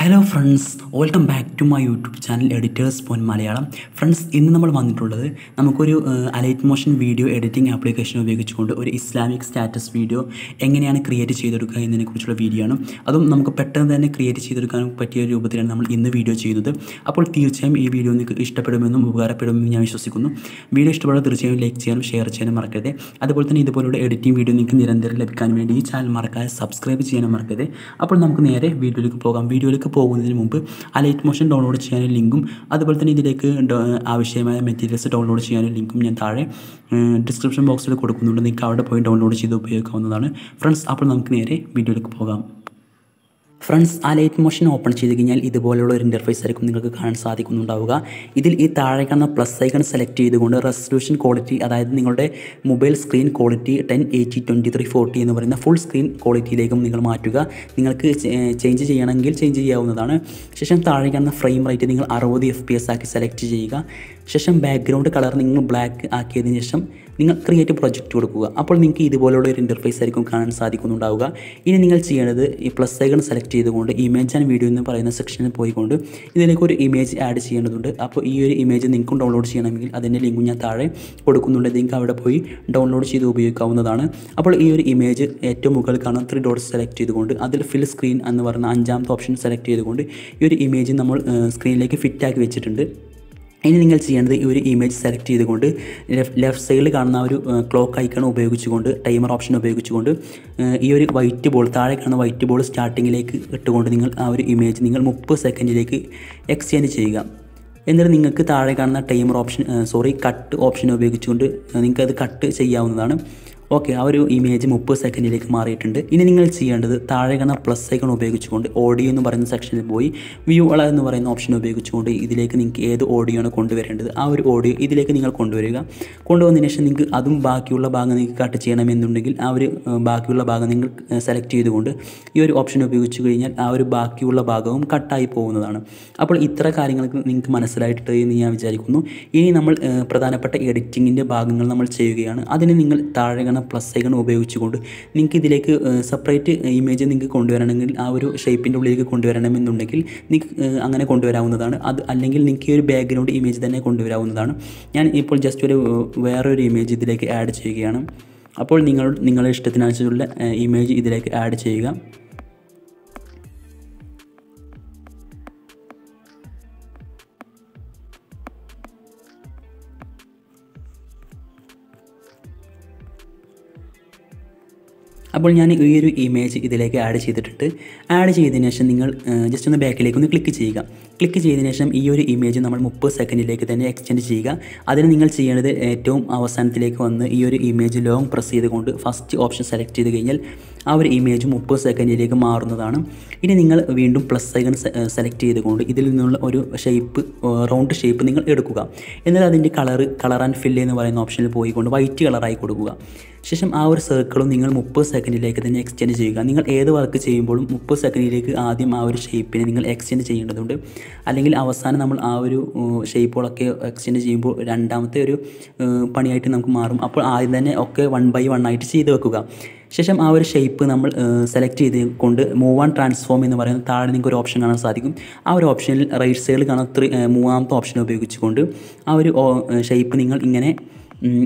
hello friends welcome back to my YouTube channel editors പോൻ Malayalam friends ഇന്ന് നമ്മൾ വന്നിട്ടുള്ളത് നമുക്കൊരു Alight motion video editing application ഉപയോഗിച്ചുകൊണ്ട് ഒരു ഇസ്ലാമിക് സ്റ്റാറ്റസ് വീഡിയോ എങ്ങനെയാണ് ക്രിയേറ്റ് ചെയ്തെടുക്കുക എന്നതിനെക്കുറിച്ചുള്ള വീഡിയോ ആണ് അതും നമുക്ക് പെട്ടെന്ന് തന്നെ ക്രിയേറ്റ് ചെയ്തെടുക്കാൻ പറ്റിയ രൂപത്തിലാണ് നമ്മൾ ഇന്ന് വീഡിയോ ചെയ്യുന്നത് അപ്പോൾ തീർച്ചയായും ഈ വീഡിയോ നിങ്ങൾക്ക് ഇഷ്ടപ്പെടുമെന്നും ഉപകാരപ്പെടുമെന്നും ഞാൻ വിശ്വസിക്കുന്നു വീഡിയോ ഇഷ്ടപ്പെടാൻ തീർച്ചയായും ലൈക്ക് ചെയ്യാനും ഷെയർ ചെയ്യാനും മറക്കരുത് അതുപോലെ തന്നെ ഇതുപോലുള്ള എഡിറ്റിംഗ് വീഡിയോ നിങ്ങൾക്ക് നിരന്തരം ലഭിക്കാൻ വേണ്ടി ഈ ചാനൽ മറക്കാതെ സബ്സ്ക്രൈബ് ചെയ്യാനും മറക്കരുത് അപ്പോൾ നമുക്ക് നേരെ വീഡിയോയിലേക്ക് പോകാം വീഡിയോയിലേക്ക് പോകുന്നതിന് മുമ്പ് അലൈറ്റ് മോഷൻ ഡൗൺലോഡ് ചെയ്യാനും ലിങ്കും അതുപോലെ തന്നെ ഇതിലേക്ക് ഡ- ആവശ്യമായ മെറ്റീരിയൽസ് ഡൗൺലോഡ് ചെയ്യാനും ലിങ്കും ഞാൻ താഴെ ഡിസ്ക്രിപ്ഷൻ ബോക്സിൽ കൊടുക്കുന്നുണ്ട് നിങ്ങൾക്ക് അവിടെ പോയി ഡൗൺലോഡ് ചെയ്ത് ഉപയോഗിക്കാവുന്നതാണ് ഫ്രണ്ട്സ് അപ്പോൾ നമുക്ക് നേരെ വീഡിയോയിലേക്ക് പോകാം ഫ്രണ്ട്സ് ആ ലൈറ്റ് മോഷൻ ഓപ്പൺ ചെയ്ത് കഴിഞ്ഞാൽ ഇതുപോലെയുള്ള ഒരു ഇൻ്റർഫേസ് ആയിരിക്കും നിങ്ങൾക്ക് കാണാൻ സാധിക്കുന്നുണ്ടാവുക ഇതിൽ ഈ താഴെ കാണുന്ന പ്ലസ് ഐക്കൺ സെലക്ട് ചെയ്തുകൊണ്ട് റെസൊല്യൂഷൻ ക്വാളിറ്റി അതായത് നിങ്ങളുടെ mobile screen quality ten eighty twenty three forty എന്ന് പറയുന്ന ഫുൾ സ്ക്രീൻ ക്വാളിറ്റിയിലേക്കും നിങ്ങൾ മാറ്റുക നിങ്ങൾക്ക് ചേഞ്ച് ചെയ്യണമെങ്കിൽ ചേഞ്ച് ചെയ്യാവുന്നതാണ് ശേഷം താഴെ കാണുന്ന ഫ്രെയിം റേറ്റ് നിങ്ങൾ അറുപത് എഫ് പി എസ് ആക്കി സെലക്ട് ചെയ്യുക ശേഷം ബാക്ക്ഗ്രൗണ്ട് കളർ നിങ്ങൾ ബ്ലാക്ക് ആക്കിയതിന് ശേഷം നിങ്ങൾ ക്രിയേറ്റ് പ്രൊജക്റ്റ് കൊടുക്കുക അപ്പോൾ നിങ്ങൾക്ക് ഇതുപോലുള്ള ഒരു ഇൻ്റർഫേസ് ആയിരിക്കും കാണാൻ സാധിക്കുന്നുണ്ടാവുക ഇനി നിങ്ങൾ ചെയ്യേണ്ടത് ഈ പ്ലസ് ഐക്കൺ സെലക്ട് ചെയ്തുകൊണ്ട് ഇമേജ് ആൻഡ് വീഡിയോ എന്ന് പറയുന്ന സെക്ഷനിൽ പോയിക്കൊണ്ട് ഇതിലേക്ക് ഒരു ഇമേജ് ആഡ് ചെയ്യേണ്ടതുണ്ട് അപ്പോൾ ഈ ഒരു ഇമേജ് നിങ്ങൾക്കും ഡൗൺലോഡ് ചെയ്യണമെങ്കിൽ അതിൻ്റെ ലിങ്കും ഞാൻ താഴെ കൊടുക്കുന്നുണ്ട് നിങ്ങൾക്ക് അവിടെ പോയി ഡൗൺലോഡ് ചെയ്ത് ഉപയോഗിക്കാവുന്നതാണ് അപ്പോൾ ഈ ഒരു ഇമേജ് ഏറ്റവും മുകളിൽ കാണുന്ന ത്രീ ഡോട്ട്സ് സെലക്ട് ചെയ്തുകൊണ്ട് അതിൽ ഫിൽ സ്ക്രീൻ എന്ന് പറയുന്ന അഞ്ചാമത്തെ ഓപ്ഷൻ സെലക്ട് ചെയ്തുകൊണ്ട് ഈ ഒരു ഇമേജ് നമ്മൾ സ്ക്രീനിലേക്ക് ഫിറ്റാക്കി വെച്ചിട്ടുണ്ട് ഇനി നിങ്ങൾ ചെയ്യേണ്ടത് ഈ ഒരു ഇമേജ് സെലക്ട് ചെയ്തുകൊണ്ട് ലെഫ്റ്റ് സൈഡിൽ കാണുന്ന ആ ഒരു ക്ലോക്ക് ഐക്കൺ ഉപയോഗിച്ചുകൊണ്ട് ടൈമർ ഓപ്ഷൻ ഉപയോഗിച്ചുകൊണ്ട് ഏഹ്, ഈ ഒരു വൈറ്റ് ബോൾ താഴെ കാണുന്ന വൈറ്റ് ബോൾ സ്റ്റാർട്ടിങ്ങിലേക്ക് ഇട്ടുകൊണ്ട് നിങ്ങൾ ആ ഒരു ഇമേജ് നിങ്ങൾ മുപ്പത് സെക്കൻഡിലേക്ക് എക്സ്ചേഞ്ച് ചെയ്യുക എന്നിട്ട് നിങ്ങൾക്ക് താഴെ കാണുന്ന timer option sorry cut option ഉപയോഗിച്ചുകൊണ്ട് നിങ്ങൾക്ക് അത് കട്ട് ചെയ്യാവുന്നതാണ് ഓക്കെ ആ ഒരു ഇമേജ് മുപ്പത് സെക്കൻഡിലേക്ക് മാറിയിട്ടുണ്ട് ഇനി നിങ്ങൾ ചെയ്യേണ്ടത് താഴെ കാണുന്ന പ്ലസ് ഐക്കൺ ഉപയോഗിച്ചുകൊണ്ട് ഓഡിയോ എന്ന് പറയുന്ന സെക്ഷനിൽ പോയി വ്യൂ അള എന്ന് പറയുന്ന ഓപ്ഷൻ ഉപയോഗിച്ചുകൊണ്ട് ഇതിലേക്ക് നിങ്ങൾക്ക് ഏത് ഓഡിയോ ആണ് കൊണ്ടുവരേണ്ടത് ആ ഒരു ഓഡിയോ ഇതിലേക്ക് നിങ്ങൾ കൊണ്ടുവരിക കൊണ്ടുവന്നതിന് ശേഷം നിങ്ങൾക്ക് അതും ബാക്കിയുള്ള ഭാഗം നിങ്ങൾക്ക് കട്ട് ചെയ്യണമെന്നുണ്ടെങ്കിൽ ആ ഒരു ഏഹ്, ബാക്കിയുള്ള ഭാഗം നിങ്ങൾ സെലക്ട് ചെയ്തുകൊണ്ട് ഈ ഒരു ഓപ്ഷൻ ഉപയോഗിച്ച് കഴിഞ്ഞാൽ ആ ഒരു ബാക്കിയുള്ള ഭാഗവും കട്ടായി പോകുന്നതാണ് അപ്പോൾ ഇത്ര കാര്യങ്ങൾക്ക് നിങ്ങൾക്ക് മനസ്സിലായിട്ട് എന്ന് ഞാൻ വിചാരിക്കുന്നു ഇനി നമ്മൾ ഏഹ്, പ്രധാനപ്പെട്ട എഡിറ്റിങ്ങിൻ്റെ ഭാഗങ്ങൾ നമ്മൾ ചെയ്യുകയാണ് അതിന് നിങ്ങൾ താഴെ കാണുന്ന പ്ലസ് ഐക്കൺ ഉപയോഗിച്ചുകൊണ്ട് നിങ്ങൾക്ക് ഇതിലേക്ക് സെപ്പറേറ്റ് ഇമേജ് നിങ്ങൾക്ക് കൊണ്ടുവരണമെങ്കിൽ ആ ഒരു ഷേപ്പിൻ്റെ ഉള്ളിലേക്ക് കൊണ്ടുവരണമെന്നുണ്ടെങ്കിൽ നിങ്ങൾക്ക് ഏഹ്, അങ്ങനെ കൊണ്ടുവരാവുന്നതാണ് അത് അല്ലെങ്കിൽ നിങ്ങൾക്ക് ഈ ഒരു ബാക്ക്ഗ്രൗണ്ട് ഇമേജ് തന്നെ കൊണ്ടുവരാവുന്നതാണ് ഞാൻ ഇപ്പോൾ ജസ്റ്റ് ഒരു ഏഹ്, വേറൊരു ഇമേജ് ഇതിലേക്ക് ആഡ് ചെയ്യുകയാണ് അപ്പോൾ നിങ്ങൾ നിങ്ങളുടെ ഇഷ്ടത്തിനനുസരിച്ചുള്ള ഇമേജ് ഇതിലേക്ക് ആഡ് ചെയ്യുക അപ്പോൾ ഞാൻ ഈ ഒരു ഇമേജ് ഇതിലേക്ക് ആഡ് ചെയ്തിട്ടുണ്ട് ആഡ് ചെയ്തതിന് ശേഷം നിങ്ങൾ ജസ്റ്റ് ഒന്ന് ബാക്കിലേക്ക് ഒന്ന് ക്ലിക്ക് ചെയ്യുക ക്ലിക്ക് ചെയ്തതിന് ശേഷം ഈ ഒരു ഇമേജ് നമ്മൾ മുപ്പത് സെക്കൻഡിലേക്ക് തന്നെ എക്സ്റ്റെൻഡ് ചെയ്യുക അതിന് നിങ്ങൾ ചെയ്യേണ്ടത് ഏറ്റവും അവസാനത്തിലേക്ക് വന്ന് ഈ ഒരു ഇമേജ് ലോങ് പ്രസ് ചെയ്തുകൊണ്ട് ഫസ്റ്റ് ഓപ്ഷൻ സെലക്ട് ചെയ്ത് കഴിഞ്ഞാൽ ആ ഒരു ഇമേജ് മുപ്പത് സെക്കൻഡിലേക്ക് മാറുന്നതാണ് ഇനി നിങ്ങൾ വീണ്ടും പ്ലസ് ഐക്കൺ സെലക്ട് ചെയ്തുകൊണ്ട് ഇതിൽ നിന്നുള്ള ഒരു ഷേപ്പ് റൗണ്ട് ഷേപ്പ് നിങ്ങൾ എടുക്കുക എന്നിട്ട് അതിൻ്റെ കളർ കളർ ആൻഡ് ഫില്ല് എന്ന് പറയുന്ന ഓപ്ഷനിൽ പോയിക്കൊണ്ട് വൈറ്റ് കളറായി കൊടുക്കുക ശേഷം ആ ഒരു സർക്കിളും നിങ്ങൾ മുപ്പത് സെക്കൻഡിലേക്ക് തന്നെ എക്സ്റ്റെൻഡ് ചെയ്യുക നിങ്ങൾ ഏത് വർക്ക് ചെയ്യുമ്പോഴും മുപ്പത് സെക്കൻഡിലേക്ക് ആദ്യം ആ ഒരു ഷേപ്പിനെ നിങ്ങൾ എക്സ്റ്റെൻഡ് ചെയ്യേണ്ടതുണ്ട് അല്ലെങ്കിൽ അവസാനം നമ്മൾ ആ ഒരു ഷേപ്പുകളൊക്കെ എക്സ്റ്റെൻഡ് ചെയ്യുമ്പോൾ രണ്ടാമത്തെ ഒരു ഏഹ്, പണിയായിട്ട് നമുക്ക് മാറും അപ്പോൾ ആദ്യം തന്നെ ഒക്കെ വൺ ബൈ വൺ ആയിട്ട് ചെയ്ത് വെക്കുക ശേഷം ആ ഒരു ഷേപ്പ് നമ്മൾ സെലക്ട് ചെയ്ത് കൊണ്ട് മൂവ് ആൻഡ് ട്രാൻസ്ഫോം എന്ന് പറയുന്ന താഴെ നിങ്ങൾക്ക് ഒരു ഓപ്ഷൻ കാണാൻ സാധിക്കും ആ ഒരു ഓപ്ഷനിൽ റൈറ്റ് സൈഡിൽ കാണുന്ന ത്രീ മൂന്നാമത്തെ ഓപ്ഷൻ ഉപയോഗിച്ചുകൊണ്ട് ആ ഒരു ഷേപ്പ് നിങ്ങൾ ഇങ്ങനെ ഉം,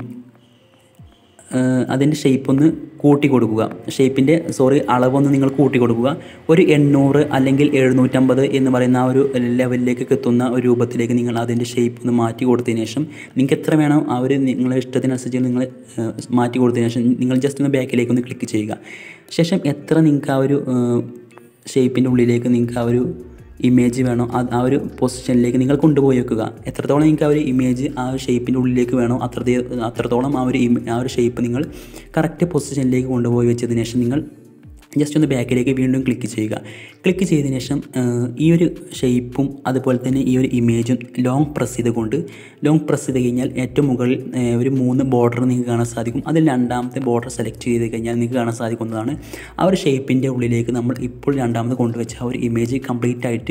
അതിൻ്റെ ഷേപ്പ് ഒന്ന് കൂട്ടി കൊടുക്കുക ഷേപ്പിൻ്റെ സോറി അളവൊന്ന് നിങ്ങൾ കൂട്ടി കൊടുക്കുക ഒരു എണ്ണൂറ് അല്ലെങ്കിൽ എഴുന്നൂറ്റമ്പത് എന്ന് പറയുന്ന ആ ഒരു ലെവലിലേക്ക് എത്തുന്ന ഒരു രൂപത്തിലേക്ക് നിങ്ങൾ അതിൻ്റെ ഷേപ്പ് ഒന്ന് മാറ്റി കൊടുത്തതിന് ശേഷം നിങ്ങൾക്ക് എത്ര വേണം ആ ഒരു നിങ്ങളുടെ ഇഷ്ടത്തിനനുസരിച്ച് നിങ്ങൾ ഏഹ്, മാറ്റി കൊടുത്തതിന് ശേഷം നിങ്ങൾ ജസ്റ്റ് ഒന്ന് ബാക്കിലേക്ക് ഒന്ന് ക്ലിക്ക് ചെയ്യുക ശേഷം എത്ര നിങ്ങൾക്ക് ആ ഒരു ഷേപ്പിൻ്റെ ഉള്ളിലേക്ക് നിങ്ങൾക്ക് ആ ഒരു ഇമേജ് വേണോ അത് ആ ഒരു പൊസിഷനിലേക്ക് നിങ്ങൾ കൊണ്ടുപോയി വെക്കുക എത്രത്തോളം നിങ്ങൾക്ക് ആ ഒരു ഇമേജ് ആ ഒരു ഷേപ്പിൻ്റെ ഉള്ളിലേക്ക് വേണോ അത്രത്തേ അത്രത്തോളം ആ ഒരു ഇമ- ആ ഒരു ഷേപ്പ് നിങ്ങൾ കറക്റ്റ് പൊസിഷനിലേക്ക് കൊണ്ടുപോയി വെച്ചതിന് ശേഷം നിങ്ങൾ ജസ്റ്റ് ഒന്ന് ബാക്കിലേക്ക് വീണ്ടും ക്ലിക്ക് ചെയ്യുക ക്ലിക്ക് ചെയ്തതിന് ശേഷം ഏഹ്, ഈ ഒരു ഷേപ്പും അതുപോലെ തന്നെ ഈ ഒരു ഇമേജും ലോങ് പ്രസ് ചെയ്തുകൊണ്ട് ലോങ് പ്രസ് ചെയ്ത് കഴിഞ്ഞാൽ ഏറ്റവും മുകളിൽ ഏഹ്, ഒരു മൂന്ന് ബോർഡർ നിങ്ങൾക്ക് കാണാൻ സാധിക്കും അതിൽ രണ്ടാമത്തെ ബോർഡർ സെലക്ട് ചെയ്ത് കഴിഞ്ഞാൽ നിങ്ങൾക്ക് കാണാൻ സാധിക്കുന്നതാണ് ആ ഒരു ഷേപ്പിൻ്റെ ഉള്ളിലേക്ക് നമ്മൾ ഇപ്പോൾ രണ്ടാമത് കൊണ്ടുവച്ച ആ ഒരു ഇമേജ് കംപ്ലീറ്റ് ആയിട്ട്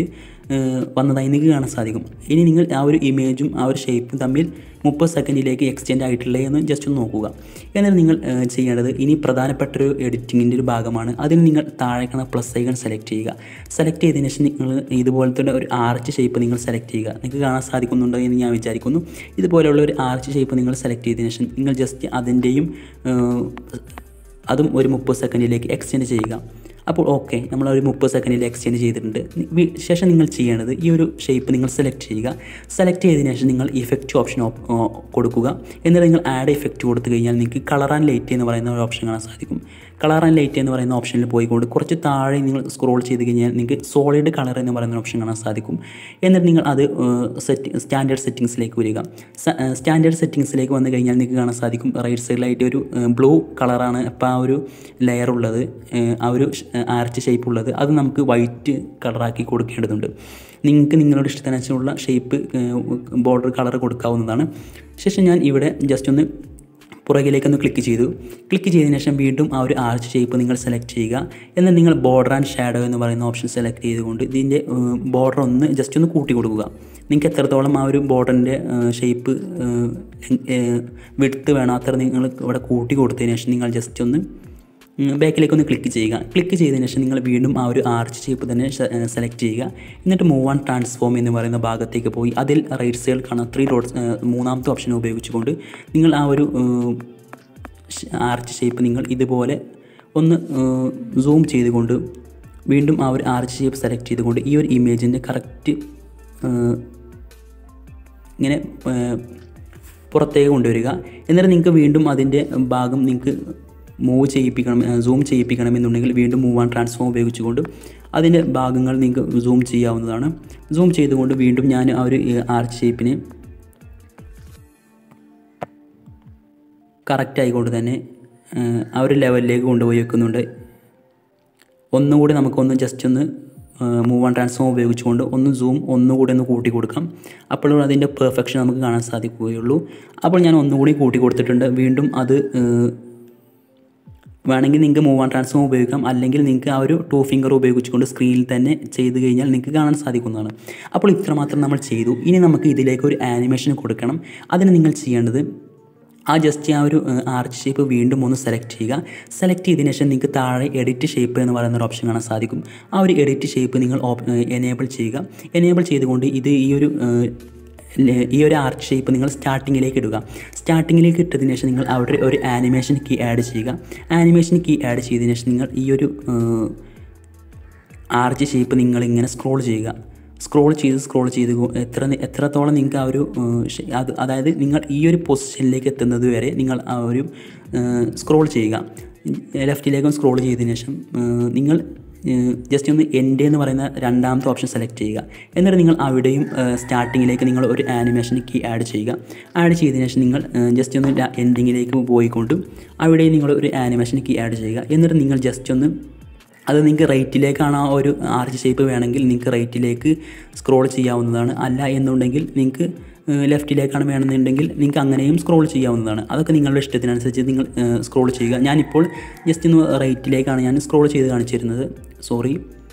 ഏഹ്, വന്നതായി നിങ്ങൾക്ക് കാണാൻ സാധിക്കും ഇനി നിങ്ങൾ ആ ഒരു ഇമേജും ആ ഒരു ഷേപ്പും തമ്മിൽ മുപ്പത് സെക്കൻഡിലേക്ക് എക്സ്റ്റെൻഡ് ആയിട്ടില്ലേ എന്ന് ജസ്റ്റ് ഒന്ന് നോക്കുക എന്നിട്ട് നിങ്ങൾ ഏഹ്, ചെയ്യേണ്ടത് ഇനി പ്രധാനപ്പെട്ട ഒരു എഡിറ്റിങ്ങിൻ്റെ ഒരു ഭാഗമാണ് അതിന് നിങ്ങൾ താഴെ കാണുന്ന പ്ലസ് ഐക്കൺ സെലക്ട് ചെയ്യുക സെലക്ട് ചെയ്തതിന് ശേഷം നിങ്ങൾ ഇതുപോലത്തെ ഒരു ആർച്ച് ഷേപ്പ് നിങ്ങൾ സെലക്ട് ചെയ്യുക നിങ്ങൾക്ക് കാണാൻ സാധിക്കുന്നുണ്ടോ എന്ന് ഞാൻ വിചാരിക്കുന്നു ഇതുപോലെയുള്ള ഒരു ആർച്ച് ഷേപ്പ് നിങ്ങൾ സെലക്ട് ചെയ്തതിന് ശേഷം നിങ്ങൾ ജസ്റ്റ് അതിൻ്റെയും ഏഹ്, അതും ഒരു മുപ്പത് സെക്കൻഡിലേക്ക് എക്സ്റ്റെൻഡ് ചെയ്യുക അപ്പോൾ ഓക്കെ നമ്മൾ ഒരു മുപ്പത് സെക്കൻഡിൽ എക്സ്ചേഞ്ച് ചെയ്തിട്ടുണ്ട് നി- വി- ശേഷം നിങ്ങൾ ചെയ്യേണ്ടത് ഈ ഒരു ഷേപ്പ് നിങ്ങൾ സെലക്ട് ചെയ്യുക സെലക്ട് ചെയ്തതിനു ശേഷം നിങ്ങൾ ഇഫക്റ്റ് ഓപ്ഷൻ ഓപ്- ഓ, കൊടുക്കുക എന്നിട്ട് നിങ്ങൾ ആഡ് ഇഫക്റ്റ് കൊടുത്തു കഴിഞ്ഞാൽ നിങ്ങൾക്ക് കളർ ആൻഡ് ലൈറ്റ് എന്ന് പറയുന്ന ഒരു ഓപ്ഷൻ കാണാൻ സാധിക്കും കളർ ആൻഡ് ലൈറ്റ് എന്ന് പറയുന്ന ഓപ്ഷനിൽ പോയിക്കൊണ്ട് കുറച്ച് താഴെ നിങ്ങൾ സ്ക്രോൾ ചെയ്ത് കഴിഞ്ഞാൽ നിങ്ങൾക്ക് സോളിഡ് കളർ എന്ന് പറയുന്ന ഓപ്ഷൻ കാണാൻ സാധിക്കും എന്നിട്ട് നിങ്ങൾ അത് സെറ്റ് സ്റ്റാൻഡേർഡ് സെറ്റിങ്സിലേക്ക് വരിക സ്റ്റാൻഡേർഡ് സെറ്റിങ്സിലേക്ക് വന്നു കഴിഞ്ഞാൽ നിങ്ങൾക്ക് കാണാൻ സാധിക്കും റൈറ്റ് സൈഡിലായിട്ട് ഒരു ബ്ലൂ കളറാണ് ഇപ്പോൾ ആ ഒരു ലെയർ ഉള്ളത് ഏഹ്, ആ ഒരു ആർച്ച് ഷേപ്പ് ഉള്ളത് അത് നമുക്ക് വൈറ്റ് കളറാക്കി കൊടുക്കേണ്ടതുണ്ട് നിങ്ങൾക്ക് നിങ്ങളുടെ ഇഷ്ടത്തിനനുസരിച്ചുള്ള ഷേപ്പ് ബോർഡർ കളർ കൊടുക്കാവുന്നതാണ് ശേഷം ഞാൻ ഇവിടെ ജസ്റ്റ് ഒന്ന് പുറകിലേക്ക് ഒന്ന് ക്ലിക്ക് ചെയ്തു ക്ലിക്ക് ചെയ്തതിന് ശേഷം വീണ്ടും ആ ഒരു ആർച്ച് ഷേപ്പ് നിങ്ങൾ സെലക്ട് ചെയ്യുക എന്നാൽ നിങ്ങൾ ബോർഡർ ആൻഡ് ഷാഡോ എന്ന് പറയുന്ന ഓപ്ഷൻ സെലക്ട് ചെയ്തുകൊണ്ട് ഇതിൻ്റെ ബോർഡർ ഒന്ന് ജസ്റ്റ് ഒന്ന് കൂട്ടി കൊടുക്കുക നിങ്ങൾക്ക് എത്രത്തോളം ആ ഒരു ബോർഡറിൻ്റെ ഷേപ്പ് വിടുത്ത് വേണം അത്ര നിങ്ങൾ ഇവിടെ കൂട്ടി കൊടുത്തതിന് ശേഷം നിങ്ങൾ ജസ്റ്റ് ഒന്ന് ബാക്കിലേക്ക് ഒന്ന് ക്ലിക്ക് ചെയ്യുക ക്ലിക്ക് ചെയ്തതിന് ശേഷം നിങ്ങൾ വീണ്ടും ആ ഒരു ആർച്ച് ഷേപ്പ് തന്നെ സെലക്ട് ചെയ്യുക എന്നിട്ട് മൂവ് ആൻഡ് ട്രാൻസ്ഫോം എന്ന് പറയുന്ന ഭാഗത്തേക്ക് പോയി അതിൽ റൈറ്റ് സൈഡിൽ കാണാം ത്രീ ഡോട്ട്സ് മൂന്നാമത്തെ ഓപ്ഷൻ ഉപയോഗിച്ചുകൊണ്ട് നിങ്ങൾ ആ ഒരു ആർച്ച് ഷേപ്പ് നിങ്ങൾ ഇതുപോലെ ഒന്ന് സൂം ചെയ്തുകൊണ്ട് വീണ്ടും ആ ഒരു ആർച്ച് ഷേപ്പ് സെലക്ട് ചെയ്തുകൊണ്ട് ഈ ഒരു ഇമേജിൻ്റെ കറക്റ്റ് ഇങ്ങനെ ഏഹ്, പുറത്തേക്ക് കൊണ്ടുവരിക എന്നിട്ട് നിങ്ങൾക്ക് വീണ്ടും അതിൻ്റെ ഭാഗം നിങ്ങൾക്ക് മൂവ് ചെയ്യിപ്പിക്കണം സൂം ചെയ്യിപ്പിക്കണമെന്നുണ്ടെങ്കിൽ വീണ്ടും മൂവ് ആൻഡ് ട്രാൻസ്ഫോം ഉപയോഗിച്ചുകൊണ്ട് അതിൻ്റെ ഭാഗങ്ങൾ നിങ്ങൾക്ക് സൂം ചെയ്യാവുന്നതാണ് സൂം ചെയ്തുകൊണ്ട് വീണ്ടും ഞാൻ ആ ഒരു ആർച്ച് ഷേപ്പിനെ കറക്റ്റ് ആയിക്കൊണ്ട് തന്നെ ഏഹ്, ആ ഒരു ലെവലിലേക്ക് കൊണ്ടുപോയി വെക്കുന്നുണ്ട് ഒന്നുകൂടി നമുക്കൊന്ന് ജസ്റ്റ് ഒന്ന് മൂവ് ആൻഡ് ട്രാൻസ്ഫോം ഉപയോഗിച്ചുകൊണ്ട് ഒന്ന് സൂം ഒന്നുകൂടി ഒന്ന് കൂട്ടി കൊടുക്കാം അപ്പോഴും അതിൻ്റെ പെർഫെക്ഷൻ നമുക്ക് കാണാൻ സാധിക്കുകയുള്ളൂ അപ്പോൾ ഞാൻ ഒന്നുകൂടി കൂട്ടി കൊടുത്തിട്ടുണ്ട് വീണ്ടും അത് ഏഹ്, വേണമെങ്കിൽ നിങ്ങൾക്ക് മൂവ് ആൻഡ് ട്രാൻസ്ഫോം ഉപയോഗിക്കാം അല്ലെങ്കിൽ നിങ്ങൾക്ക് ആ ഒരു ടു ഫിംഗർ ഉപയോഗിച്ചുകൊണ്ട് സ്ക്രീനിൽ തന്നെ ചെയ്ത് കഴിഞ്ഞാൽ നിങ്ങൾക്ക് കാണാൻ സാധിക്കുന്നതാണ് അപ്പോൾ ഇത്രമാത്രം നമ്മൾ ചെയ്തു ഇനി നമുക്ക് ഇതിലേക്ക് ഒരു ആനിമേഷൻ കൊടുക്കണം അതിന് നിങ്ങൾ ചെയ്യേണ്ടത് ആ ജസ്റ്റ് ആ ഒരു ആർച്ച് ഷേപ്പ് വീണ്ടും ഒന്ന് സെലക്ട് ചെയ്യുക സെലക്ട് ചെയ്തതിനു ശേഷം നിങ്ങൾക്ക് താഴെ എഡിറ്റ് ഷേപ്പ് എന്ന് പറയുന്ന ഒരു ഓപ്ഷൻ കാണാൻ സാധിക്കും ആ ഒരു എഡിറ്റ് ഷേപ്പ് നിങ്ങൾ എനേബിൾ ചെയ്യുക എനേബിൾ ചെയ്തുകൊണ്ട് ഇത് ഈ ഒരു ഏഹ്, ലെ- ഈ ഒരു ആർച്ച് ഷേപ്പ് നിങ്ങൾ സ്റ്റാർട്ടിങ്ങിലേക്ക് ഇടുക സ്റ്റാർട്ടിങ്ങിലേക്ക് ഇട്ടതിന് ശേഷം നിങ്ങൾ അവിടെ ഒരു ആനിമേഷൻ കീ ആഡ് ചെയ്യുക ആനിമേഷൻ കീ ആഡ് ചെയ്തതിന് ശേഷം നിങ്ങൾ ഈ ഒരു ഏഹ്, ആർച്ച് ഷേപ്പ് നിങ്ങൾ ഇങ്ങനെ സ്ക്രോൾ ചെയ്യുക സ്ക്രോൾ ചെയ്ത് സ്ക്രോൾ ചെയ്ത് കൊ- എത്ര നി- എത്രത്തോളം നിങ്ങൾക്ക് ആ ഒരു ഏഹ്, ഷ- അത് അതായത് നിങ്ങൾ ഈ ഒരു പൊസിഷനിലേക്ക് എത്തുന്നത് വരെ നിങ്ങൾ ആ ഒരു സ്ക്രോൾ ചെയ്യുക ലെഫ്റ്റിലേക്കും സ്ക്രോൾ ചെയ്തതിന് ശേഷം ഏഹ്, നിങ്ങൾ ജസ്റ്റ് ഒന്ന് എൻ്റെ എന്ന് പറയുന്ന രണ്ടാമത്തെ ഓപ്ഷൻ സെലക്ട് ചെയ്യുക എന്നിട്ട് നിങ്ങൾ അവിടെയും സ്റ്റാർട്ടിങ്ങിലേക്ക് നിങ്ങൾ ഒരു ആനിമേഷൻ കീ ആഡ് ചെയ്യുക ആഡ് ചെയ്തതിന് ശേഷം നിങ്ങൾ ജസ്റ്റ് ഒന്ന് എൻഡിങ്ങിലേക്ക് പോയിക്കൊണ്ട് അവിടെയും നിങ്ങൾ ഒരു ആനിമേഷൻ കീ ആഡ് ചെയ്യുക എന്നിട്ട് നിങ്ങൾ ജസ്റ്റ് ഒന്ന് അത് നിങ്ങൾക്ക് റൈറ്റിലേക്കാണ് ആ ഒരു ആർച്ച് ഷേപ്പ് വേണമെങ്കിൽ നിങ്ങൾക്ക് റൈറ്റിലേക്ക് സ്ക്രോൾ ചെയ്യാവുന്നതാണ് അല്ല എന്നുണ്ടെങ്കിൽ നിങ്ങൾക്ക് ലെഫ്റ്റിലേക്കാണ് വേണമെന്നുണ്ടെങ്കിൽ നിങ്ങൾക്ക് അങ്ങനെയും സ്ക്രോൾ ചെയ്യാവുന്നതാണ് അതൊക്കെ നിങ്ങളുടെ ഇഷ്ടത്തിനനുസരിച്ച് നിങ്ങൾ സ്ക്രോൾ ചെയ്യുക ഞാനിപ്പോൾ ജസ്റ്റ് ഒന്ന് റൈറ്റിലേക്കാണ് ഞാൻ സ്ക്രോൾ ചെയ്ത് കാണിച്ചിരുന്നത് സോറി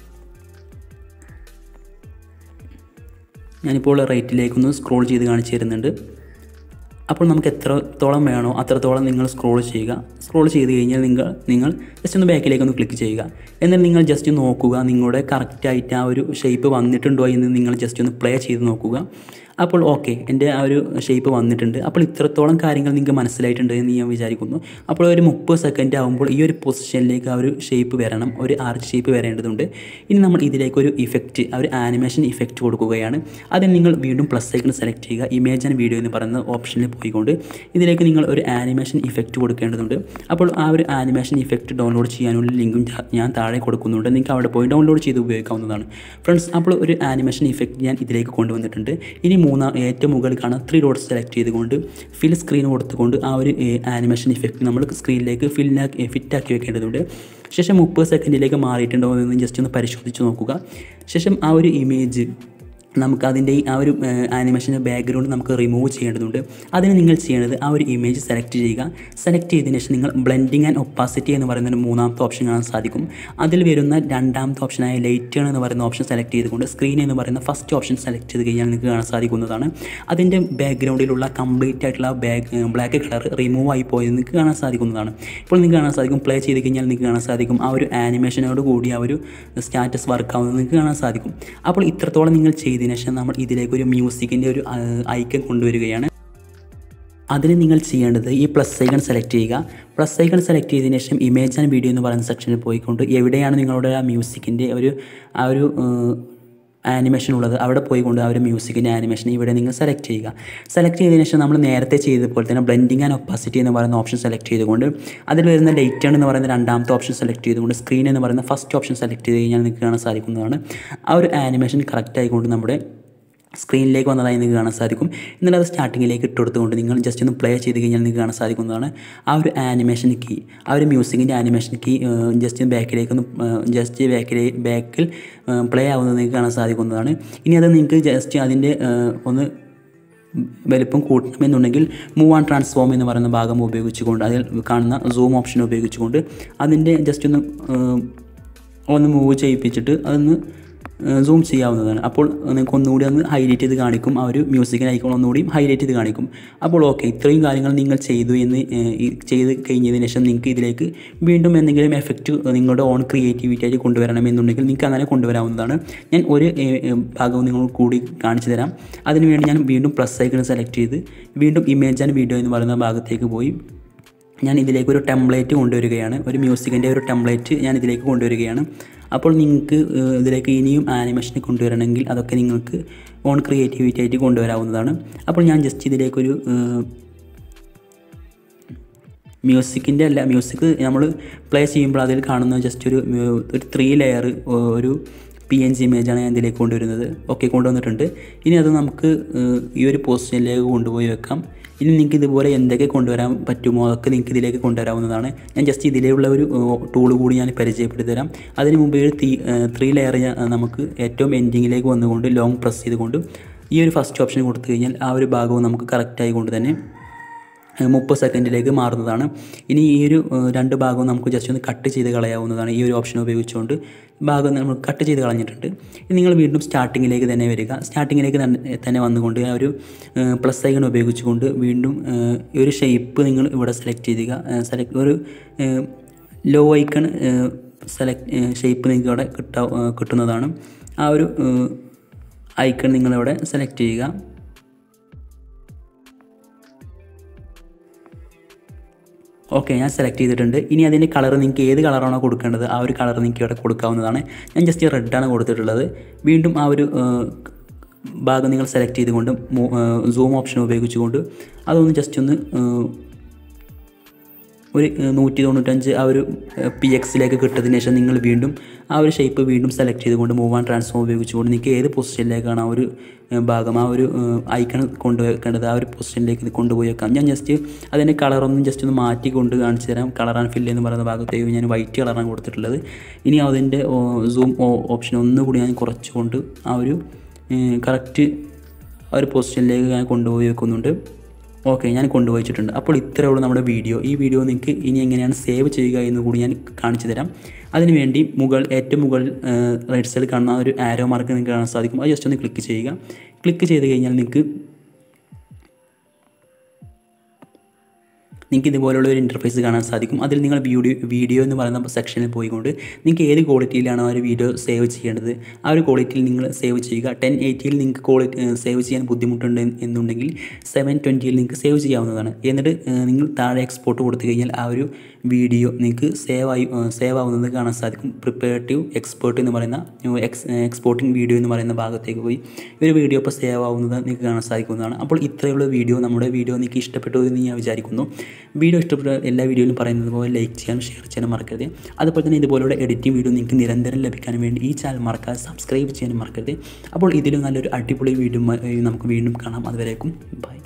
ഞാനിപ്പോൾ റൈറ്റിലേക്കൊന്ന് സ്ക്രോൾ ചെയ്ത് കാണിച്ചു തരുന്നുണ്ട് അപ്പോൾ നമുക്ക് എത്രത്തോളം വേണോ അത്രത്തോളം നിങ്ങൾ സ്ക്രോൾ ചെയ്യുക സ്ക്രോൾ ചെയ്ത് കഴിഞ്ഞാൽ നിങ്ങൾ നിങ്ങൾ ജസ്റ്റ് ഒന്ന് ബാക്കിലേക്ക് ഒന്ന് ക്ലിക്ക് ചെയ്യുക എന്നിട്ട് നിങ്ങൾ ജസ്റ്റ് നോക്കുക നിങ്ങളുടെ കറക്റ്റായിട്ട് ആ ഒരു ഷേപ്പ് വന്നിട്ടുണ്ടോ എന്ന് നിങ്ങൾ ജസ്റ്റ് ഒന്ന് പ്ലേ ചെയ്ത് നോക്കുക അപ്പോൾ ഓക്കെ എൻ്റെ ആ ഒരു ഷേപ്പ് വന്നിട്ടുണ്ട് അപ്പോൾ ഇത്രത്തോളം കാര്യങ്ങൾ നിങ്ങൾക്ക് മനസ്സിലായിട്ടുണ്ട് എന്ന് ഞാൻ വിചാരിക്കുന്നു അപ്പോൾ ഒരു മുപ്പത് സെക്കൻഡ് ആകുമ്പോൾ ഈ ഒരു പൊസിഷനിലേക്ക് ആ ഒരു ഷേപ്പ് വരണം ഒരു ആർച്ച് ഷേപ്പ് വരേണ്ടതുണ്ട് ഇനി നമ്മൾ ഇതിലേക്ക് ഒരു ഇഫക്റ്റ് ആ ഒരു ആനിമേഷൻ ഇഫക്റ്റ് കൊടുക്കുകയാണ് അതിന് നിങ്ങൾ വീണ്ടും പ്ലസ് ഐക്കൺ സെലക്ട് ചെയ്യുക ഇമേജ് ആൻഡ് വീഡിയോ എന്ന് പറയുന്ന ഓപ്ഷനിൽ പോയിക്കൊണ്ട് ഇതിലേക്ക് നിങ്ങൾ ഒരു ആനിമേഷൻ ഇഫക്റ്റ് കൊടുക്കേണ്ടതുണ്ട് അപ്പോൾ ആ ഒരു ആനിമേഷൻ ഇഫക്റ്റ് ഡൗൺലോഡ് ചെയ്യാനുള്ള ലിങ്കും താ- ഞാൻ താഴെ കൊടുക്കുന്നുണ്ട് നിങ്ങൾക്ക് അവിടെ പോയി ഡൗൺലോഡ് ചെയ്ത് ഉപയോഗിക്കാവുന്നതാണ് ഫ്രണ്ട്സ് അപ്പോൾ ഒരു ആനിമേഷൻ ഇഫക്റ്റ് ഞാൻ ഇതിലേക്ക് കൊണ്ടുവന്നിട്ടുണ്ട് ഇനി മൂന്നാം ഏറ്റവും മുകളിൽ കാണാൻ ത്രീ ഡോട്ട്സ് സെലക്ട് ചെയ്തുകൊണ്ട് ഫിൽ സ്ക്രീൻ കൊടുത്തുകൊണ്ട് ആ ഒരു ആനിമേഷൻ ഇഫക്റ്റ് നമ്മൾ സ്ക്രീനിലേക്ക് ഫില്ലാക്കി ഫിറ്റാക്കി വെക്കേണ്ടതുണ്ട് ശേഷം മുപ്പത് സെക്കൻഡിലേക്ക് മാറിയിട്ടുണ്ടോ എന്ന് ജസ്റ്റ് ഒന്ന് പരിശോധിച്ച് നോക്കുക ശേഷം ആ ഒരു ഇമേജ് നമുക്ക് അതിൻ്റെ ആ ഒരു ആനിമേഷൻ്റെ ബാക്ക്ഗ്രൗണ്ട് നമുക്ക് റിമൂവ് ചെയ്യേണ്ടതുണ്ട് അതിന് നിങ്ങൾ ചെയ്യേണ്ടത് ആ ഒരു ഇമേജ് സെലക്ട് ചെയ്യുക സെലക്ട് ചെയ്തതിന് ശേഷം നിങ്ങൾ ബ്ലെൻഡിങ് ആൻഡ് ഒപ്പാസിറ്റി എന്ന് പറയുന്ന ഒരു മൂന്നാമത്തെ ഓപ്ഷൻ കാണാൻ സാധിക്കും അതിൽ വരുന്ന രണ്ടാമത്തെ ഓപ്ഷനായ ലൈറ്റേൺ എന്ന് പറയുന്ന ഓപ്ഷൻ സെലക്ട് ചെയ്തുകൊണ്ട് സ്ക്രീൻ എന്ന് പറയുന്ന ഫസ്റ്റ് ഓപ്ഷൻ സെലക്ട് ചെയ്ത് കഴിഞ്ഞാൽ നിങ്ങൾക്ക് കാണാൻ സാധിക്കുന്നതാണ് അതിൻ്റെ ബാക്ക്ഗ്രൗണ്ടിലുള്ള കംപ്ലീറ്റ് ആയിട്ടുള്ള ബാക്ക് ബ്ലാക്ക് കളർ റിമൂവ് ആയി പോയത് നിങ്ങൾക്ക് കാണാൻ സാധിക്കുന്നതാണ് ഇപ്പോൾ നിങ്ങൾക്ക് കാണാൻ സാധിക്കും പ്ലേ ചെയ്ത് കഴിഞ്ഞാൽ നിങ്ങൾക്ക് കാണാൻ സാധിക്കും ആ ഒരു ആനിമേഷനോട് കൂടി ആ ഒരു സ്റ്റാറ്റസ് വർക്ക് ആവുന്നത് നിങ്ങൾക്ക് കാണാൻ സാധിക്കും അപ്പോൾ ഇത്രത്തോളം നിങ്ങൾ ചെയ്തതിന് ശേഷം നമ്മൾ ഇതിലേക്ക് ഒരു മ്യൂസിക്കിൻ്റെ ഒരു ഐക്കൺ കൊണ്ടുവരികയാണ് അതിന് നിങ്ങൾ ചെയ്യേണ്ടത് ഈ പ്ലസ് ഐക്കൺ സെലക്ട് ചെയ്യുക പ്ലസ് ഐക്കൺ സെലക്ട് ചെയ്തതിന് ശേഷം ഇമേജ് ആൻഡ് വീഡിയോ എന്ന് പറയുന്ന സെക്ഷനിൽ പോയിക്കൊണ്ട് എവിടെയാണ് നിങ്ങളുടെ ആ മ്യൂസിക്കിൻ്റെ ഒരു ആ ഒരു ആനിമേഷൻ ഉള്ളത് അവിടെ പോയിക്കൊണ്ട് ആ ഒരു മ്യൂസിക്കിൻ്റെ ആനിമേഷൻ ഇവിടെ നിങ്ങൾ സെലക്ട് ചെയ്യുക സെലക്ട് ചെയ്തതിന് ശേഷം നമ്മൾ നേരത്തെ ചെയ്തതുപോലെ തന്നെ ബ്ലെൻഡിങ് ആൻഡ് ഒപ്പാസിറ്റി എന്ന് പറയുന്ന ഓപ്ഷൻ സെലക്ട് ചെയ്തുകൊണ്ട് അതിൽ വരുന്ന ലൈറ്റ് എന്ന് പറയുന്ന രണ്ടാമത്തെ ഓപ്ഷൻ സെലക്ട് ചെയ്തുകൊണ്ട് സ്ക്രീൻ എന്ന് പറയുന്ന ഫസ്റ്റ് ഓപ്ഷൻ സെലക്ട് ചെയ്ത് കഴിഞ്ഞാൽ നിങ്ങൾക്ക് കാണാൻ സാധിക്കുന്നതാണ് ആ ഒരു ആനിമേഷൻ കറക്റ്റ് ആയിക്കൊണ്ട് നമ്മുടെ സ്ക്രീനിലേക്ക് വന്നതായി നിങ്ങൾക്ക് കാണാൻ സാധിക്കും എന്നാൽ അത് സ്റ്റാർട്ടിങ്ങിലേക്ക് ഇട്ട് കൊടുത്തുകൊണ്ട് നിങ്ങൾ ജസ്റ്റ് ഒന്ന് പ്ലേ ചെയ്ത് കഴിഞ്ഞാൽ നിങ്ങൾക്ക് കാണാൻ സാധിക്കുന്നതാണ് ആ ഒരു ആനിമേഷൻ കീ ആ ഒരു മ്യൂസിക്കിൻ്റെ ആനിമേഷൻ കീ ജസ്റ്റ് ബാക്കിലേക്ക് ഒന്ന് ജസ്റ്റ് ബാക്കിലെ ബാക്കിൽ പ്ലേ ആവുന്നത് നിങ്ങൾക്ക് കാണാൻ സാധിക്കുന്നതാണ് ഇനി അത് നിങ്ങൾക്ക് ജസ്റ്റ് അതിൻ്റെ ഒന്ന് വലിപ്പം കൂട്ടണമെന്നുണ്ടെങ്കിൽ മൂവ് ആൻഡ് ട്രാൻസ്ഫോം എന്ന് പറയുന്ന ഭാഗം ഉപയോഗിച്ചുകൊണ്ട് അതിൽ കാണുന്ന സൂം ഓപ്ഷൻ ഉപയോഗിച്ചുകൊണ്ട് അതിൻ്റെ ജസ്റ്റ് ഒന്ന് ഒന്ന് മൂവ് ചെയ്യിപ്പിച്ചിട്ട് അതൊന്ന് സൂം ചെയ്യാവുന്നതാണ് അപ്പോൾ നിങ്ങൾക്ക് ഒന്നുകൂടി ഒന്ന് ഹൈലൈറ്റ് ചെയ്ത് കാണിക്കും ആ ഒരു മ്യൂസിക്കിന് ഐക്കോൺ ഒന്നുകൂടി ഹൈലൈറ്റ് ചെയ്ത് കാണിക്കും അപ്പോൾ ഓക്കെ ഇത്രയും കാര്യങ്ങൾ നിങ്ങൾ ചെയ്തു എന്ന് ചെയ്ത് കഴിഞ്ഞതിന് ശേഷം നിങ്ങൾക്ക് ഇതിലേക്ക് വീണ്ടും എന്തെങ്കിലും എഫക്റ്റ് നിങ്ങളുടെ ഓൺ ക്രിയേറ്റിവിറ്റി ആയിട്ട് കൊണ്ടുവരണമെന്നുണ്ടെങ്കിൽ നിങ്ങൾക്ക് അങ്ങനെ കൊണ്ടുവരാവുന്നതാണ് ഞാൻ ഒരു ഭാഗവും നിങ്ങൾ കൂടി കാണിച്ചു തരാം അതിനുവേണ്ടി ഞാൻ വീണ്ടും പ്ലസ് ഐക്കൺ സെലക്ട് ചെയ്ത് വീണ്ടും ഇമേജ് ആൻഡ് വീഡിയോ എന്ന് പറയുന്ന ഭാഗത്തേക്ക് പോയി ഞാൻ ഇതിലേക്ക് ഒരു ടെംപ്ലേറ്റ് കൊണ്ടുവരികയാണ് ഒരു മ്യൂസിക്കിൻ്റെ ഒരു ടെംപ്ലേറ്റ് ഞാൻ ഇതിലേക്ക് കൊണ്ടുവരികയാണ് അപ്പോൾ നിങ്ങൾക്ക് ഇതിലേക്ക് ഇനിയും ആനിമേഷൻ കൊണ്ടുവരണമെങ്കിൽ അതൊക്കെ നിങ്ങൾക്ക് ഓൺ ക്രിയേറ്റിവിറ്റി ആയിട്ട് കൊണ്ടുവരാവുന്നതാണ് അപ്പോൾ ഞാൻ ജസ്റ്റ് ഇതിലേക്കൊരു മ്യൂസിക്കിൻ്റെ അല്ല മ്യൂസിക് നമ്മൾ പ്ലേ ചെയ്യുമ്പോൾ അതിൽ കാണുന്ന ജസ്റ്റ് ഒരു ഒരു ത്രീ ലെയർ ഒരു പി എൻ ജി ഇമേജാണ് ഞാൻ ഇതിലേക്ക് കൊണ്ടുവരുന്നത് ഓക്കെ കൊണ്ടുവന്നിട്ടുണ്ട് ഇനി അത് നമുക്ക് ഈ ഒരു പൊസിഷനിലേക്ക് കൊണ്ടുപോയി വെക്കാം ഇനി നിങ്ങൾക്ക് ഇതുപോലെ എന്തൊക്കെ കൊണ്ടുവരാൻ പറ്റുമോ അതൊക്കെ നിങ്ങൾക്ക് ഇതിലേക്ക് കൊണ്ടുവരാവുന്നതാണ് ഞാൻ ജസ്റ്റ് ഇതിലുള്ള ഒരു ടൂൾ കൂടി ഞാൻ പരിചയപ്പെടുത്തി തരാം അതിന് മുമ്പ് ഒരു ത്രീ ത്രീ ലെയർ നമുക്ക് ഏറ്റവും എൻഡിങ്ങിലേക്ക് വന്നുകൊണ്ട് ലോങ് പ്രസ് ചെയ്തുകൊണ്ട് ഈ ഒരു ഫസ്റ്റ് ഓപ്ഷൻ കൊടുത്തു കഴിഞ്ഞാൽ ആ ഒരു ഭാഗവും നമുക്ക് കറക്റ്റായി കൊണ്ട് തന്നെ മുപ്പത് സെക്കൻഡിലേക്ക് മാറുന്നതാണ് ഇനി ഈ ഒരു രണ്ട് ഭാഗവും നമുക്ക് ജസ്റ്റ് ഒന്ന് കട്ട് ചെയ്ത് കളയാവുന്നതാണ് ഈ ഒരു ഓപ്ഷൻ ഉപയോഗിച്ചുകൊണ്ട് ഭാഗം നമ്മൾ കട്ട് ചെയ്ത് കളഞ്ഞിട്ടുണ്ട് ഇനി നിങ്ങൾ വീണ്ടും സ്റ്റാർട്ടിങ്ങിലേക്ക് തന്നെ വരിക സ്റ്റാർട്ടിങ്ങിലേക്ക് തന്നെ വന്നുകൊണ്ട് ആ ഒരു പ്ലസ് ഐക്കൺ ഉപയോഗിച്ചുകൊണ്ട് വീണ്ടും ഈ ഒരു ഷേപ്പ് നിങ്ങൾ ഇവിടെ സെലക്ട് ചെയ്യുക സെലക്ട് ഒരു ലോ ഐക്കൺ സെലക്ട് ഷേപ്പ് നിങ്ങൾക്ക് ഇവിടെ കിട്ടാ കിട്ടുന്നതാണ് ആ ഒരു ഐക്കൺ നിങ്ങളിവിടെ സെലക്ട് ചെയ്യുക ഓക്കെ ഞാൻ സെലക്ട് ചെയ്തിട്ടുണ്ട് ഇനി അതിൻ്റെ കളർ നിങ്ങൾക്ക് ഏത് കളറാണോ കൊടുക്കേണ്ടത് ആ ഒരു കളർ നിങ്ങൾക്ക് ഇവിടെ കൊടുക്കാവുന്നതാണ് ഞാൻ ജസ്റ്റ് റെഡാണ് കൊടുത്തിട്ടുള്ളത് വീണ്ടും ആ ഒരു ഭാഗം നിങ്ങൾ സെലക്ട് ചെയ്തുകൊണ്ട് സൂം ഓപ്ഷൻ ഉപയോഗിച്ചുകൊണ്ട് അതൊന്ന് ജസ്റ്റ് ഒന്ന് ഒരു നൂറ്റി തൊണ്ണൂറ്റഞ്ച് ആ ഒരു പി എക്സിലേക്ക് കിട്ടതിന് ശേഷം നിങ്ങൾ വീണ്ടും ആ ഒരു ഷേപ്പ് വീണ്ടും സെലക്ട് ചെയ്തുകൊണ്ട് മൂവ് ആൻഡ് ട്രാൻസ്ഫോം ഉപയോഗിച്ചുകൊണ്ട് നിങ്ങൾക്ക് ഏത് പൊസിഷനിലേക്കാണ് ആ ഒരു ഭാഗം ആ ഒരു ഐക്കൺ കൊണ്ടുവെക്കേണ്ടത് ആ ഒരു പൊസിഷനിലേക്ക് ഇത് കൊണ്ടുപോയി വെക്കാം ഞാൻ ജസ്റ്റ് അതിൻ്റെ കളറൊന്നും ജസ്റ്റ് ഒന്ന് മാറ്റി കൊണ്ട് കാണിച്ചു തരാം കളർ ആൻഡ് ഫില്ല് എന്ന് പറയുന്ന ഭാഗത്തേക്ക് ഞാൻ വൈറ്റ് കളറാണ് കൊടുത്തിട്ടുള്ളത് ഇനി അതിൻ്റെ സൂം ഓപ്ഷൻ ഒന്നുകൂടി ഞാൻ കുറച്ചുകൊണ്ട് ആ ഒരു കറക്റ്റ് ആ ഒരു പൊസിഷനിലേക്ക് ഞാൻ കൊണ്ടുപോയി വെക്കുന്നുണ്ട് ഓക്കെ ഞാൻ കൊണ്ടുപോയിച്ചിട്ടുണ്ട് അപ്പോൾ ഇത്രയേ ഉള്ളൂ നമ്മുടെ വീഡിയോ ഈ വീഡിയോ നിങ്ങൾക്ക് ഇനി എങ്ങനെയാണ് സേവ് ചെയ്യുക എന്ന് കൂടി ഞാൻ കാണിച്ചു തരാം അതിനുവേണ്ടി മുകൾ ഏറ്റവും മുകളിൽ റൈറ്റ് സൈഡിൽ കാണുന്ന ഒരു ആരോ മാർക്ക് നിങ്ങൾക്ക് കാണാൻ സാധിക്കും അത് ജസ്റ്റ് ഒന്ന് ക്ലിക്ക് ചെയ്യുക ക്ലിക്ക് ചെയ്ത് കഴിഞ്ഞാൽ നിങ്ങൾക്ക് നിങ്ങൾക്ക് ഇതുപോലുള്ള ഒരു ഇൻ്റർഫേസ് കാണാൻ സാധിക്കും അതിൽ നിങ്ങൾ വീഡിയോ വീഡിയോ എന്ന് പറയുന്ന സെക്ഷനിൽ പോയിക്കൊണ്ട് നിങ്ങൾക്ക് ഏത് ക്വാളിറ്റിയിലാണോ ആ ഒരു വീഡിയോ സേവ് ചെയ്യേണ്ടത് ആ ഒരു ക്വാളിറ്റിയിൽ നിങ്ങൾ സേവ് ചെയ്യുക ടെൻ എയ്റ്റിയിൽ നിങ്ങൾക്ക് ക്വാളിറ്റി സേവ് ചെയ്യാൻ ബുദ്ധിമുട്ടുണ്ട് എന്നുണ്ടെങ്കിൽ സെവൻ ട്വൻറ്റിയിൽ നിങ്ങൾക്ക് സേവ് ചെയ്യാവുന്നതാണ് എന്നിട്ട് നിങ്ങൾ താഴെ എക്സ്പോർട്ട് കൊടുത്തു കഴിഞ്ഞാൽ ആ ഒരു വീഡിയോ നിങ്ങൾക്ക് സേവ് ആയി സേവ് ആവുന്നത് കാണാൻ സാധിക്കും പ്രിപ്പയർട്ടീവ് എക്സ്പേർട്ട് എന്ന് പറയുന്ന എക്സ് എക്സ്പോർട്ടിംഗ് വീഡിയോ എന്ന് പറയുന്ന ഭാഗത്തേക്ക് പോയി ഈ ഒരു വീഡിയോ ഇപ്പോൾ സേവ് ആവുന്നത് നിങ്ങൾക്ക് കാണാൻ സാധിക്കുന്നതാണ് അപ്പോൾ ഇത്രയുള്ള വീഡിയോ നമ്മുടെ വീഡിയോ നിങ്ങൾക്ക് ഇഷ്ടപ്പെട്ടു എന്ന് ഞാൻ വിചാരിക്കുന്നു വീഡിയോ ഇഷ്ടപ്പെട്ട എല്ലാ വീഡിയോയിലും പറയുന്നത് പോലെ ലൈക്ക് ചെയ്യാനും ഷെയർ ചെയ്യാനും മറക്കരുത് അതുപോലെ തന്നെ ഇതുപോലുള്ള എഡിറ്റിംഗ് വീഡിയോ നിങ്ങൾക്ക് നിരന്തരം ലഭിക്കാൻ വേണ്ടി ഈ ചാനൽ മറക്കാതെ സബ്സ്ക്രൈബ് ചെയ്യാനും മറക്കരുത് അപ്പോൾ ഇതിലും നല്ലൊരു അടിപൊളി വീഡിയോ നമുക്ക് വീണ്ടും കാണാം അതുവരേക്കും ബൈ